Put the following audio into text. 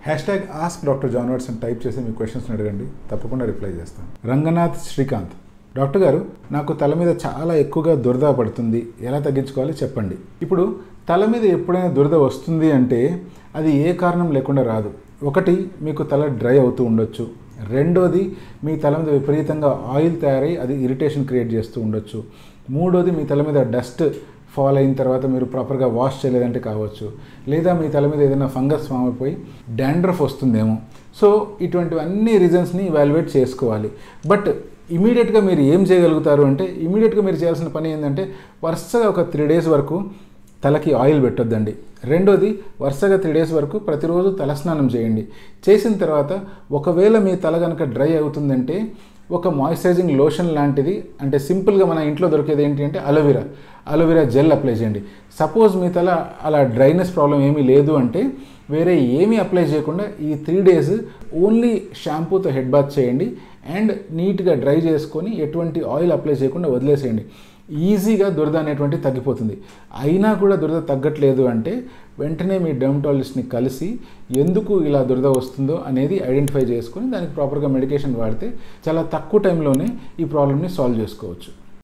hash tag ask doctor John Watson type చేసి మీ questions అడగండి తప్పకుండా రిప్లై చేస్తాను రంగనాథ్ శ్రీకాంత్ డాక్టర్ గారు నాకు తల మీద చాలా ఎక్కువగా దురద పడుతుంది ఎలా తగ్గించుకోవాలి చెప్పండి ఇప్పుడు తల మీద ఎప్పుడైనా దురద వస్తుంది అంటే అది ఏ కారణం లేకుండా రాదు ఒకటి మీకు తల డ్రై అవుతూ ఉండొచ్చు రెండోది మీ తల మీద విపరీతంగా ఆయిల్ తయారై అది ఇరిటేషన్ క్రియేట్ చేస్తూ ఉండొచ్చు మూడోది మీ తల మీద డస్ట్ ఫాల్ అయిన తర్వాత మీరు ప్రాపర్గా వాష్ చేయలేదంటే కావచ్చు లేదా మీ తల మీద ఏదైనా ఫంగస్ ఫామ్ అయిపోయి డాండ్రఫ్ వస్తుందేమో సో ఇటువంటివన్నీ రీజన్స్ని ఇవాల్యుయేట్ చేసుకోవాలి బట్ ఇమీడియట్గా మీరు ఏం చేయగలుగుతారు అంటే ఇమీడియట్గా మీరు చేయాల్సిన పని ఏంటంటే వరుసగా ఒక త్రీ డేస్ వరకు తలకి ఆయిల్ పెట్టొద్దండి రెండోది వరుసగా త్రీ డేస్ వరకు ప్రతిరోజు తలస్నానం చేయండి చేసిన తర్వాత ఒకవేళ మీ తల కనుక డ్రై అవుతుందంటే ఒక మాయిశ్చరైజింగ్ లోషన్ లాంటిది అంటే సింపుల్గా మన ఇంట్లో దొరికేది ఏంటి అంటే అలోవెరా అలోవెరా జెల్ అప్లై చేయండి సపోజ్ మీ తల అలా డ్రైనెస్ ప్రాబ్లం ఏమీ లేదు అంటే వేరే ఏమీ అప్లై చేయకుండా ఈ త్రీ డేస్ ఓన్లీ షాంపూతో హెడ్ బాత్ చేయండి అండ్ నీట్గా డ్రై చేసుకొని ఎటువంటి ఆయిల్ అప్లై చేయకుండా వదిలేసేయండి ఈజీగా దురద అనేటువంటి తగ్గిపోతుంది అయినా కూడా దురద తగ్గట్లేదు అంటే వెంటనే మీ డెర్మటాలజిస్ట్ని కలిసి ఎందుకు ఇలా దురద వస్తుందో అనేది ఐడెంటిఫై చేసుకొని దానికి ప్రాపర్గా మెడికేషన్ వాడితే చాలా తక్కువ టైంలోనే ఈ ప్రాబ్లమ్ని సాల్వ్ చేసుకోవచ్చు